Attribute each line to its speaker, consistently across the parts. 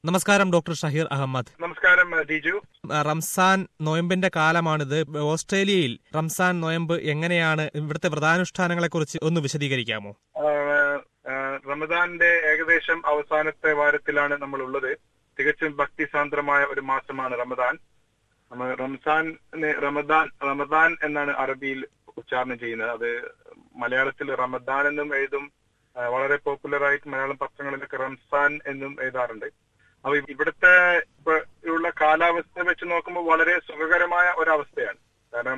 Speaker 1: നമസ്കാരം ഡോക്ടർ ഷഹീർ അഹമ്മദ്
Speaker 2: നമസ്കാരം ജിജു
Speaker 1: റംസാൻ നോയമ്പിന്റെ കാലമാണിത് ഓസ്ട്രേലിയയിൽ റംസാൻ നോയമ്പ് എങ്ങനെയാണ് ഇവിടുത്തെ വ്രതാനുഷ്ഠാനങ്ങളെ കുറിച്ച് ഒന്ന് വിശദീകരിക്കാമോ
Speaker 2: ആ, ആ, റമദാന്റെ ഏകദേശം അവസാനത്തെ വാരത്തിലാണ് നമ്മൾ ഉള്ളത് തികച്ചും ഭക്തിസാന്ദ്രമായ ഒരു മാസമാണ് റമദാൻ നമ്മൾ റംസാൻ റമദാൻ റമദാൻ എന്നാണ് അറബിയിൽ ഉച്ചാരണം ചെയ്യുന്നത് അത് മലയാളത്തിൽ റമദാൻ എന്നും എഴുതും ആ, വളരെ പോപ്പുലർ ആയിട്ട് മലയാളം പത്രങ്ങളിലൊക്കെ റംസാൻ എന്നും എഴുതാറുണ്ട് അപ്പൊ ഇവിടുത്തെ ഇപ്പൊ ഉള്ള കാലാവസ്ഥ വെച്ച് നോക്കുമ്പോൾ വളരെ സുഖകരമായ ഒരവസ്ഥയാണ് കാരണം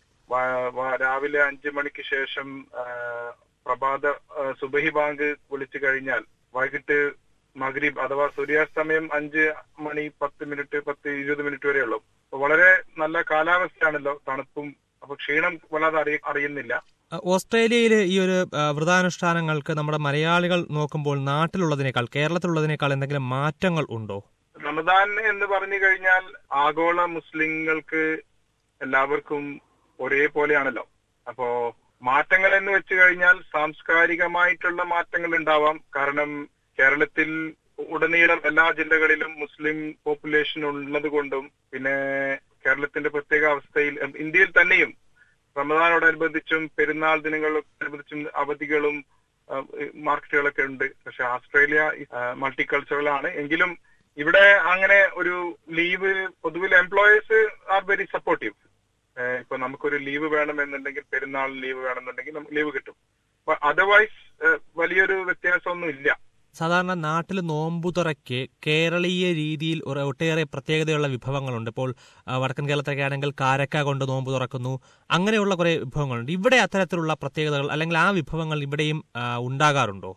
Speaker 2: വ- വ- രാവിലെ അഞ്ചു മണിക്ക് ശേഷം ആ, പ്രഭാത ആ, സുബഹി ബാങ്ക് വിളിച്ചു കഴിഞ്ഞാൽ വൈകിട്ട് മഗ്രിബ് അഥവാ സൂര്യാസ്തമയം അഞ്ച് മണി പത്ത് മിനിറ്റ് പത്ത് ഇരുപത് മിനിറ്റ് വരെ ഉള്ളൂ അപ്പൊ വളരെ നല്ല കാലാവസ്ഥയാണല്ലോ തണുപ്പും അപ്പൊ ക്ഷീണം വല്ലാതെ അറിയ അറിയുന്നില്ല
Speaker 1: അഹ് ഓസ്ട്രേലിയയിൽ ഈ ഒരു അഹ് വ്രതാനുഷ്ഠാനങ്ങൾക്ക് നമ്മുടെ മലയാളികൾ നോക്കുമ്പോൾ നാട്ടിലുള്ളതിനേക്കാൾ കേരളത്തിലുള്ളതിനേക്കാൾ എന്തെങ്കിലും മാറ്റങ്ങൾ ഉണ്ടോ
Speaker 2: റമദാൻ എന്ന് പറഞ്ഞു കഴിഞ്ഞാൽ ആഗോള മുസ്ലിങ്ങൾക്ക് എല്ലാവർക്കും ഒരേപോലെയാണല്ലോ അപ്പോ മാറ്റങ്ങൾ എന്ന് വെച്ച് കഴിഞ്ഞാൽ സാംസ്കാരികമായിട്ടുള്ള മാറ്റങ്ങൾ ഉണ്ടാവാം കാരണം കേരളത്തിൽ ഉടനീളം എല്ലാ ജില്ലകളിലും മുസ്ലിം പോപ്പുലേഷൻ ഉള്ളത് കൊണ്ടും പിന്നെ കേരളത്തിന്റെ പ്രത്യേക അവസ്ഥയിൽ ഉം, ഇന്ത്യയിൽ തന്നെയും റമദാനോടനുബന്ധിച്ചും പെരുന്നാൾ ദിനങ്ങളോടനുബന്ധിച്ചും അവധികളും ആ, മാർക്കറ്റുകളൊക്കെ ഉണ്ട് പക്ഷെ ഓസ്ട്രേലിയ മൾട്ടി കൾച്ചറൽ ആണ് എങ്കിലും ഇവിടെ അങ്ങനെ ഒരു ലീവ് പൊതുവിൽ എംപ്ലോയേഴ്സ് ആർ വെരി സപ്പോർട്ടീവ് ഇപ്പൊ നമുക്കൊരു ലീവ് വേണമെന്നുണ്ടെങ്കിൽ പെരുന്നാൾ ലീവ് വേണമെന്നുണ്ടെങ്കിൽ നമുക്ക് ലീവ് കിട്ടും അതർവൈസ് വലിയൊരു വ്യത്യാസമൊന്നും ഇല്ല
Speaker 1: സാധാരണ നാട്ടിൽ നോമ്പുതുറയ്ക്ക് കേരളീയ രീതിയിൽ ഒരു ഒട്ടേറെ പ്രത്യേകതയുള്ള വിഭവങ്ങളുണ്ട് ഇപ്പോൾ ആ, വടക്കൻ കേരളത്തിലൊക്കെ ആണെങ്കിൽ കാരക്ക കൊണ്ട് നോമ്പ് തുറക്കുന്നു അങ്ങനെയുള്ള കുറെ വിഭവങ്ങളുണ്ട് ഇവിടെ അത്തരത്തിലുള്ള പ്രത്യേകതകൾ അല്ലെങ്കിൽ ആ വിഭവങ്ങൾ ഇവിടെയും ആ, ഉണ്ടാകാറുണ്ടോ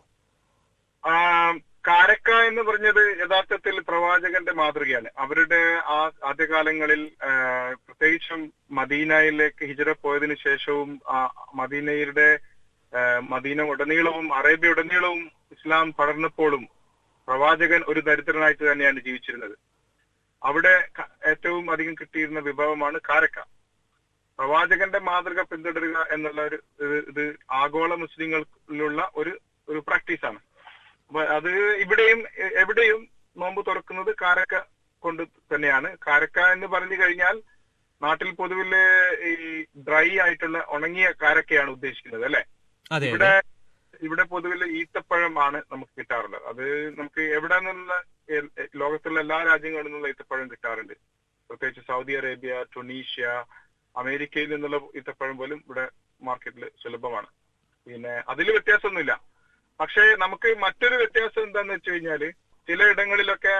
Speaker 2: ആ, കാരക്ക എന്ന് പറഞ്ഞത് യഥാർത്ഥത്തിൽ പ്രവാചകന്റെ മാതൃകയാണ് അവരുടെ ആ ആദ്യകാലങ്ങളിൽ ആ, പ്രത്യേകിച്ചും മദീനയിലേക്ക് ഹിജറ പോയതിനു ശേഷവും ആ മദീനയുടെ ആ, മദീന ഉടനീളവും അറേബ്യ ഉടനീളവും ഇസ്ലാം പടർന്നപ്പോഴും പ്രവാചകൻ ഒരു ദരിദ്രനായിട്ട് തന്നെയാണ് ജീവിച്ചിരുന്നത് അവിടെ ക- ഏറ്റവും അധികം കിട്ടിയിരുന്ന വിഭവമാണ് കാരക്ക പ്രവാചകന്റെ മാതൃക പിന്തുടരുക എന്നുള്ള ഒരു ഇത് ഇത് ആഗോള മുസ്ലിങ്ങളിലുള്ള ഒരു ഒരു പ്രാക്ടീസാണ് അപ്പൊ അത് ഇവിടെയും എ- എവിടെയും നോമ്പ് തുറക്കുന്നത് കാരക്ക കൊണ്ട് തന്നെയാണ് കാരക്ക എന്ന് പറഞ്ഞു കഴിഞ്ഞാൽ നാട്ടിൽ പൊതുവിൽ ഈ ഡ്രൈ ആയിട്ടുള്ള ഉണങ്ങിയ കാരക്കയാണ് ഉദ്ദേശിക്കുന്നത് അല്ലെ
Speaker 1: അതെ
Speaker 2: ഇവിടെ
Speaker 1: അതെ
Speaker 2: ഇവിടെ പൊതുവിൽ ഈത്തപ്പഴം ആണ് നമുക്ക് കിട്ടാറുള്ളത് അത് നമുക്ക് എവിടെ നിന്നുള്ള എ- എ- ലോകത്തുള്ള എല്ലാ രാജ്യങ്ങളിൽ നിന്നുള്ള ഈത്തപ്പഴം കിട്ടാറുണ്ട് പ്രത്യേകിച്ച് സൗദി അറേബ്യ ടുണീഷ്യ അമേരിക്കയിൽ നിന്നുള്ള ഈത്തപ്പഴം പോലും ഇവിടെ മാർക്കറ്റിൽ സുലഭമാണ് പിന്നെ അതിൽ വ്യത്യാസമൊന്നുമില്ല പക്ഷേ നമുക്ക് മറ്റൊരു വ്യത്യാസം എന്താന്ന് വെച്ച് കഴിഞ്ഞാല് ചിലയിടങ്ങളിലൊക്കെ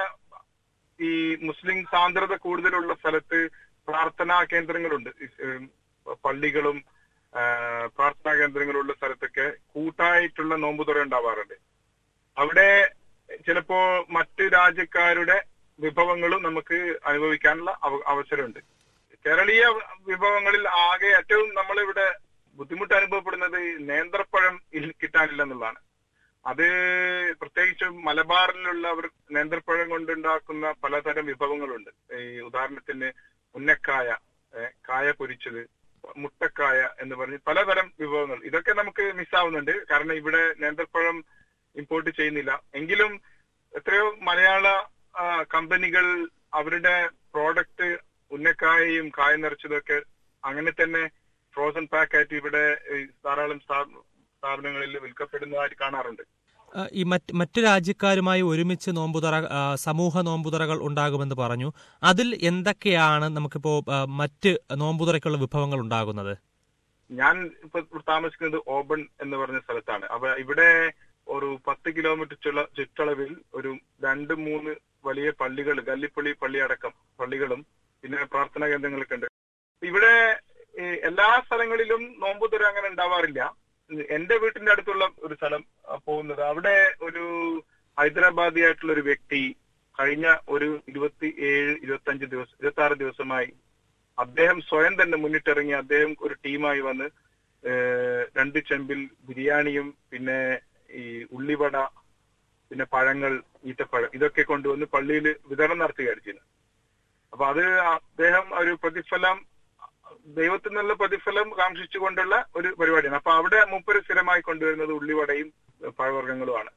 Speaker 2: ഈ മുസ്ലിം സാന്ദ്രത കൂടുതലുള്ള സ്ഥലത്ത് പ്രാർത്ഥനാ കേന്ദ്രങ്ങളുണ്ട് ഇസ്- ഉം, പള്ളികളും ആ, പ്രാർത്ഥനാ കേന്ദ്രങ്ങളുള്ള സ്ഥലത്തൊക്കെ കൂട്ടായിട്ടുള്ള നോമ്പുതുറ ഉണ്ടാവാറുണ്ട് അവിടെ ചിലപ്പോ മറ്റ് രാജ്യക്കാരുടെ വിഭവങ്ങളും നമുക്ക് അനുഭവിക്കാനുള്ള അവ- അവസരമുണ്ട് കേരളീയ വിഭവങ്ങളിൽ ആകെ ഏറ്റവും നമ്മളിവിടെ ബുദ്ധിമുട്ട് അനുഭവപ്പെടുന്നത് നേന്ത്രപ്പഴം ഇൽ- കിട്ടാനില്ല എന്നുള്ളതാണ് അത് പ്രത്യേകിച്ചും മലബാറിലുള്ളവർ നേന്ത്രപ്പഴം കൊണ്ടുണ്ടാക്കുന്ന പലതരം വിഭവങ്ങളുണ്ട് ഈ ഉദാഹരണത്തിന് ഉന്നക്കായ ഏ, കായ പൊരിച്ചത് മുട്ടക്കായ എന്ന് പറഞ്ഞ് പലതരം വിഭവങ്ങൾ ഇതൊക്കെ നമുക്ക് മിസ്സാവുന്നുണ്ട് കാരണം ഇവിടെ നേന്ത്രപ്പഴം ഇമ്പോർട്ട് ചെയ്യുന്നില്ല എങ്കിലും എത്രയോ മലയാള ആ, കമ്പനികൾ അവരുടെ പ്രോഡക്റ്റ് ഉന്നക്കായയും കായ നിറച്ചതൊക്കെ അങ്ങനെ തന്നെ ഫ്രോസൺ പാക്ക് ആയിട്ട് ഇവിടെ ഈ ധാരാളം സ്ഥാപ- സ്ഥാപനങ്ങളിൽ വിൽക്കപ്പെടുന്നതായിട്ട് കാണാറുണ്ട്
Speaker 1: ആ, ഈ മറ്റ് മറ്റു രാജ്യക്കാരുമായി ഒരുമിച്ച് നോമ്പുതുറ ആ, സമൂഹ നോമ്പുതുറകൾ ഉണ്ടാകുമെന്ന് പറഞ്ഞു അതിൽ എന്തൊക്കെയാണ് നമുക്കിപ്പോ ആ, മറ്റ് നോമ്പുതുറയ്ക്കുള്ള വിഭവങ്ങൾ ഉണ്ടാകുന്നത്
Speaker 2: ഞാൻ ഇപ്പൊ ഇവിടെ താമസിക്കുന്നത് ഓബൺ എന്ന് പറഞ്ഞ സ്ഥലത്താണ് അപ്പൊ ഇവിടെ ഒരു പത്ത് കിലോമീറ്റർ ചുള്ള ചുറ്റളവിൽ ഒരു രണ്ട് മൂന്ന് വലിയ പള്ളികൾ ഗല്ലിപ്പള്ളി പള്ളി അടക്കം പള്ളികളും പിന്നെ പ്രാർത്ഥനാ കേന്ദ്രങ്ങളൊക്കെ ഉണ്ട് ഇവിടെ ഈ എല്ലാ സ്ഥലങ്ങളിലും നോമ്പുതുര അങ്ങനെ ഉണ്ടാവാറില്ല എന്റെ വീട്ടിന്റെ അടുത്തുള്ള ഒരു സ്ഥലം ആ, പോകുന്നത് അവിടെ ഒരു ഹൈദരാബാദി ആയിട്ടുള്ള ഒരു വ്യക്തി കഴിഞ്ഞ ഒരു ഇരുപത്തി ഏഴ് ഇരുപത്തി അഞ്ച് ദിവസം ഇരുപത്തി ആറ് ദിവസമായി അദ്ദേഹം സ്വയം തന്നെ മുന്നിട്ടിറങ്ങി അദ്ദേഹം ഒരു ടീമായി വന്ന് ഏഹ്, രണ്ട് ചെമ്പിൽ ബിരിയാണിയും പിന്നെ ഈ ഉള്ളിവട പിന്നെ പഴങ്ങൾ ഈത്തപ്പഴം ഇതൊക്കെ കൊണ്ടുവന്ന് പള്ളിയിൽ വിതരണം നടത്തുകയാണ് ചെയ്യുന്നത് അപ്പൊ അത് അദ്ദേഹം ഒരു പ്രതിഫലം ദൈവത്തിൽ നിന്നുള്ള പ്രതിഫലം കാക്ഷിച്ചുകൊണ്ടുള്ള ഒരു പരിപാടിയാണ് അപ്പൊ അവിടെ മൂപ്പര് സ്ഥിരമായി കൊണ്ടുവരുന്നത് ഉള്ളിവടയും പഴവർഗ്ഗങ്ങളുമാണ്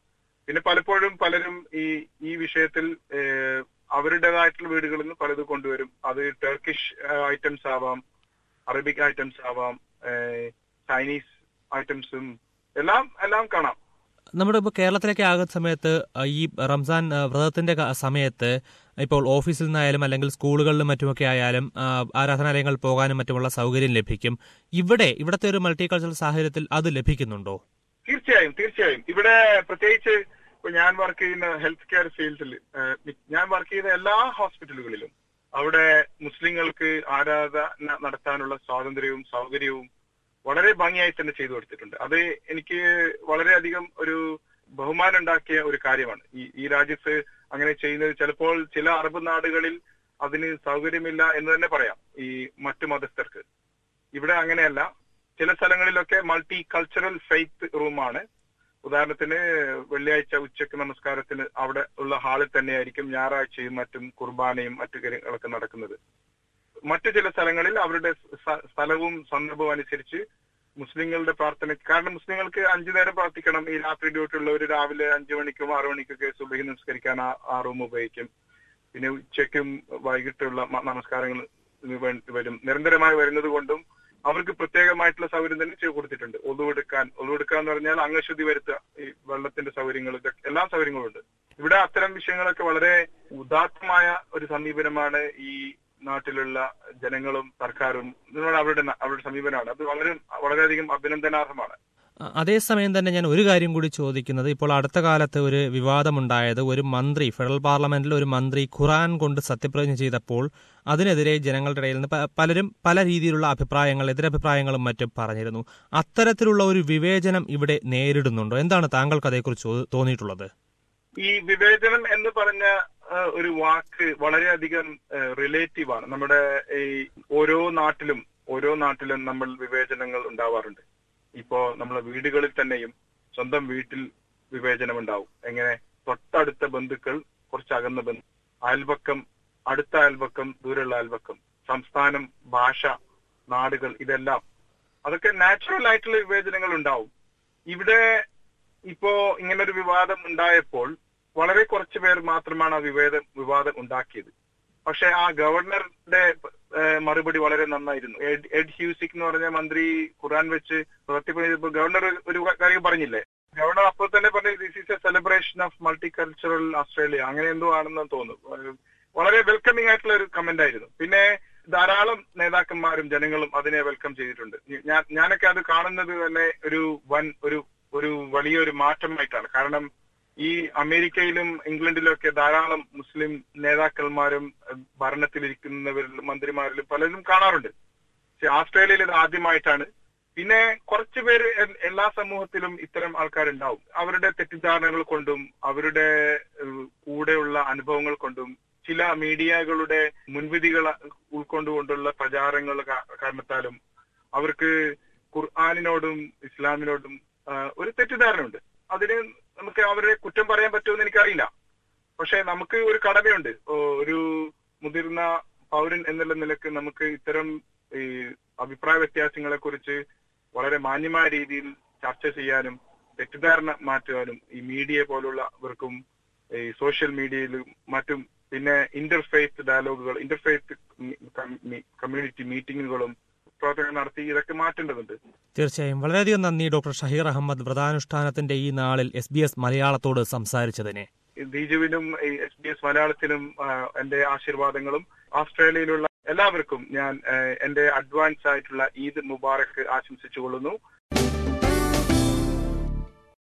Speaker 2: പിന്നെ പലപ്പോഴും പലരും ഈ ഈ വിഷയത്തിൽ ഏഹ്, അവരുടേതായിട്ടുള്ള വീടുകളിൽ നിന്ന് പലതും കൊണ്ടുവരും അത് ടർക്കിഷ് ഐറ്റംസ് ആവാം അറബിക് ഐറ്റംസ് ആവാം ഏഹ്, ചൈനീസ് ഐറ്റംസും എല്ലാം എല്ലാം കാണാം
Speaker 1: നമ്മുടെ ഇപ്പോൾ കേരളത്തിലേക്ക് ആകുന്ന സമയത്ത് ആ, ഈ റംസാൻ ആ, വ്രതത്തിന്റെ ക- സമയത്ത് ഇപ്പോൾ ഓഫീസിൽ നിന്നായാലും അല്ലെങ്കിൽ സ്കൂളുകളിലും മറ്റുമൊക്കെ ആയാലും ആ, ആരാധനാലയങ്ങളിൽ പോകാനും മറ്റുമുള്ള സൗകര്യം ലഭിക്കും ഇവിടെ ഇവിടുത്തെ ഒരു മൾട്ടി കൾച്ചറൽ സാഹചര്യത്തിൽ അത് ലഭിക്കുന്നുണ്ടോ
Speaker 2: തീർച്ചയായും തീർച്ചയായും ഇവിടെ പ്രത്യേകിച്ച് ഇപ്പൊ ഞാൻ വർക്ക് ചെയ്യുന്ന ഹെൽത്ത് കെയർ ഫീൽഡിൽ ഞാൻ വർക്ക് ചെയ്ത എല്ലാ ഹോസ്പിറ്റലുകളിലും അവിടെ മുസ്ലിങ്ങൾക്ക് ആരാധന നടത്താനുള്ള സ്വാതന്ത്ര്യവും സൗകര്യവും വളരെ ഭംഗിയായി തന്നെ ചെയ്തു കൊടുത്തിട്ടുണ്ട് അത് എനിക്ക് വളരെയധികം ഒരു ബഹുമാനം ഉണ്ടാക്കിയ ഒരു കാര്യമാണ് ഈ ഈ രാജ്യത്ത് അങ്ങനെ ചെയ്യുന്നത് ചിലപ്പോൾ ചില അറബ് നാടുകളിൽ അതിന് സൗകര്യമില്ല എന്ന് തന്നെ പറയാം ഈ മറ്റു മതസ്ഥർക്ക് ഇവിടെ അങ്ങനെയല്ല ചില സ്ഥലങ്ങളിലൊക്കെ മൾട്ടി കൾച്ചറൽ ഫെയ്ത്ത് റൂമാണ് ഉദാഹരണത്തിന് വെള്ളിയാഴ്ച ഉച്ചക്ക് നമസ്കാരത്തിന് അവിടെ ഉള്ള ഹാളിൽ തന്നെയായിരിക്കും ഞായറാഴ്ചയും മറ്റും കുർബാനയും മറ്റു കാര്യങ്ങളൊക്കെ നടക്കുന്നത് മറ്റു ചില സ്ഥലങ്ങളിൽ അവരുടെ സ്ഥ- സ്ഥലവും സന്ദർഭവും അനുസരിച്ച് മുസ്ലിങ്ങളുടെ പ്രാർത്ഥന കാരണം മുസ്ലിങ്ങൾക്ക് അഞ്ചു നേരം പ്രാർത്ഥിക്കണം ഈ രാത്രി ഡ്യൂട്ടി ഉള്ളവർ രാവിലെ അഞ്ചു മണിക്കും ആറു മണിക്കൊക്കെ സുബഹി നമസ്കരിക്കാൻ ആ- ആ റൂം ഉപയോഗിക്കും പിന്നെ ഉച്ചയ്ക്കും വൈകിട്ടുള്ള മ- നമസ്കാരങ്ങൾ വ- വരും നിരന്തരമായി വരുന്നത് കൊണ്ടും അവർക്ക് പ്രത്യേകമായിട്ടുള്ള സൗകര്യം തന്നെ ചെയ്തു കൊടുത്തിട്ടുണ്ട് ഒതുവെടുക്കാൻ ഒതുവെടുക്കുക എന്ന് പറഞ്ഞാൽ അംഗശുദ്ധി വരുത്തുക ഈ വെള്ളത്തിന്റെ സൗകര്യങ്ങൾ ഇതൊക്കെ എല്ലാ സൗകര്യങ്ങളും ഉണ്ട് ഇവിടെ അത്തരം വിഷയങ്ങളൊക്കെ വളരെ ഉദാത്തമായ ഒരു സമീപനമാണ് ഈ നാട്ടിലുള്ള ജനങ്ങളും സർക്കാരും ഇതിനോട് അവരുടെ ന- അവരുടെ സമീപനമാണ് അത് വളരെ വളരെയധികം അഭിനന്ദനാർഹമാണ്
Speaker 1: അ- അതേസമയം തന്നെ ഞാൻ ഒരു കാര്യം കൂടി ചോദിക്കുന്നത് ഇപ്പോൾ അടുത്ത കാലത്ത് ഒരു വിവാദമുണ്ടായത് ഒരു മന്ത്രി ഫെഡറൽ പാർലമെന്റിൽ ഒരു മന്ത്രി ഖുറാൻ കൊണ്ട് സത്യപ്രതിജ്ഞ ചെയ്തപ്പോൾ അതിനെതിരെ ജനങ്ങളുടെ ഇടയിൽ നിന്ന് പ- പലരും പല രീതിയിലുള്ള അഭിപ്രായങ്ങൾ എതിരഭിപ്രായങ്ങളും മറ്റും പറഞ്ഞിരുന്നു അത്തരത്തിലുള്ള ഒരു വിവേചനം ഇവിടെ നേരിടുന്നുണ്ടോ എന്താണ് താങ്കൾക്ക് അതേക്കുറിച്ച് തോ- തോന്നിയിട്ടുള്ളത്
Speaker 2: ഈ വിവേചനം എന്ന് പറഞ്ഞ ആ, ഒരു വാക്ക് വളരെയധികം റിലേറ്റീവ് ആണ് നമ്മുടെ ഈ ഓരോ നാട്ടിലും ഓരോ നാട്ടിലും നമ്മൾ വിവേചനങ്ങൾ ഉണ്ടാവാറുണ്ട് ഇപ്പോ നമ്മളെ വീടുകളിൽ തന്നെയും സ്വന്തം വീട്ടിൽ വിവേചനം ഉണ്ടാവും എങ്ങനെ തൊട്ടടുത്ത ബന്ധുക്കൾ കുറച്ച് അകന്ന ബന്ധു അയൽപക്കം അടുത്ത അയൽപക്കം ദൂരെയുള്ള അയൽപക്കം സംസ്ഥാനം ഭാഷ നാടുകൾ ഇതെല്ലാം അതൊക്കെ നാച്ചുറൽ ആയിട്ടുള്ള വിവേചനങ്ങൾ ഉണ്ടാവും ഇവിടെ ഇപ്പോ ഇങ്ങനൊരു വിവാദം ഉണ്ടായപ്പോൾ വളരെ കുറച്ചു പേർ മാത്രമാണ് ആ വിവേദം വിവാദം ഉണ്ടാക്കിയത് പക്ഷെ ആ ഗവർണറുടെ ഏഹ്, മറുപടി വളരെ നന്നായിരുന്നു എഡ് എഡ് ഹ്യൂസിക് എന്ന് പറഞ്ഞ മന്ത്രി ഖുറാൻ വെച്ച് സത്യപ്രതിജ്ഞ ഗവർണർ ഒരു കാര്യം പറഞ്ഞില്ലേ ഗവർണർ അപ്പോൾ തന്നെ പറഞ്ഞു this is a celebration of multi cultural Australia അങ്ങനെ എന്തോ ആണെന്ന് തോന്നുന്നു ഏഹ്, വളരെ വെൽക്കമിംഗ് ആയിട്ടുള്ള ഒരു കമന്റ് ആയിരുന്നു പിന്നെ ധാരാളം നേതാക്കന്മാരും ജനങ്ങളും അതിനെ വെൽക്കം ചെയ്തിട്ടുണ്ട് ഞാൻ ഞാനൊക്കെ അത് കാണുന്നത് തന്നെ ഒരു വൻ ഒരു ഒരു വലിയൊരു മാറ്റമായിട്ടാണ് കാരണം ഈ അമേരിക്കയിലും ഇംഗ്ലണ്ടിലും ഒക്കെ ധാരാളം മുസ്ലിം നേതാക്കന്മാരും ഏഹ്, ഭരണത്തിലിരിക്കുന്നവരിലും മന്ത്രിമാരിലും പലരും കാണാറുണ്ട് പക്ഷെ ആസ്ട്രേലിയയിൽ ഇത് ആദ്യമായിട്ടാണ് പിന്നെ കുറച്ചു പേര് എ- എല്ലാ സമൂഹത്തിലും ഇത്തരം ആൾക്കാരുണ്ടാവും അവരുടെ തെറ്റിദ്ധാരണകൾ കൊണ്ടും അവരുടെ ഏഹ്, കൂടെയുള്ള അനുഭവങ്ങൾ കൊണ്ടും ചില മീഡിയകളുടെ മുൻവിധികൾ ഉൾക്കൊണ്ടുകൊണ്ടുള്ള പ്രചാരങ്ങൾ കാ- കാരണത്താലും അവർക്ക് ഖുർആാനിനോടും ഇസ്ലാമിനോടും ആ, ഒരു തെറ്റിദ്ധാരണയുണ്ട് അതിന് നമുക്ക് അവരെ കുറ്റം പറയാൻ പറ്റുമെന്ന് എനിക്കറിയില്ല പക്ഷെ നമുക്ക് ഒരു കടമയുണ്ട് ഓ, ഒരു മുതിർന്ന പൗരൻ എന്നുള്ള നിലക്ക് നമുക്ക് ഇത്തരം ഈ അഭിപ്രായ വ്യത്യാസങ്ങളെ കുറിച്ച് വളരെ മാന്യമായ രീതിയിൽ ചർച്ച ചെയ്യാനും തെറ്റിദ്ധാരണ മാറ്റുവാനും ഈ മീഡിയ പോലുള്ളവർക്കും ഈ സോഷ്യൽ മീഡിയയിലും മറ്റും പിന്നെ ഇന്റർഫെയ്ത്ത് ഡയലോഗുകൾ ഇന്റർഫെയ്ത്ത് കമ്മ്യൂണിറ്റി മീറ്റിങ്ങുകളും പ്രവർത്തനങ്ങൾ നടത്തി ഇതൊക്കെ മാറ്റേണ്ടതുണ്ട്
Speaker 1: തീർച്ചയായും വളരെയധികം നന്ദി ഡോക്ടർ ഷഹീർ അഹമ്മദ് വ്രതാനുഷ്ഠാനത്തിന്റെ ഈ നാളിൽ എസ് ബി എസ് മലയാളത്തോട് സംസാരിച്ചതിനെ
Speaker 2: ദീജുവിനും എസ് ബി എസ് മലയാളത്തിനും ആ, എന്റെ ആശീർവാദങ്ങളും ഓസ്ട്രേലിയയിലുള്ള എല്ലാവർക്കും ഞാൻ ആ, എന്റെ അഡ്വാൻസ് ആയിട്ടുള്ള ഈദ് മുബാറക്ക് ആശംസിച്ചുകൊള്ളുന്നു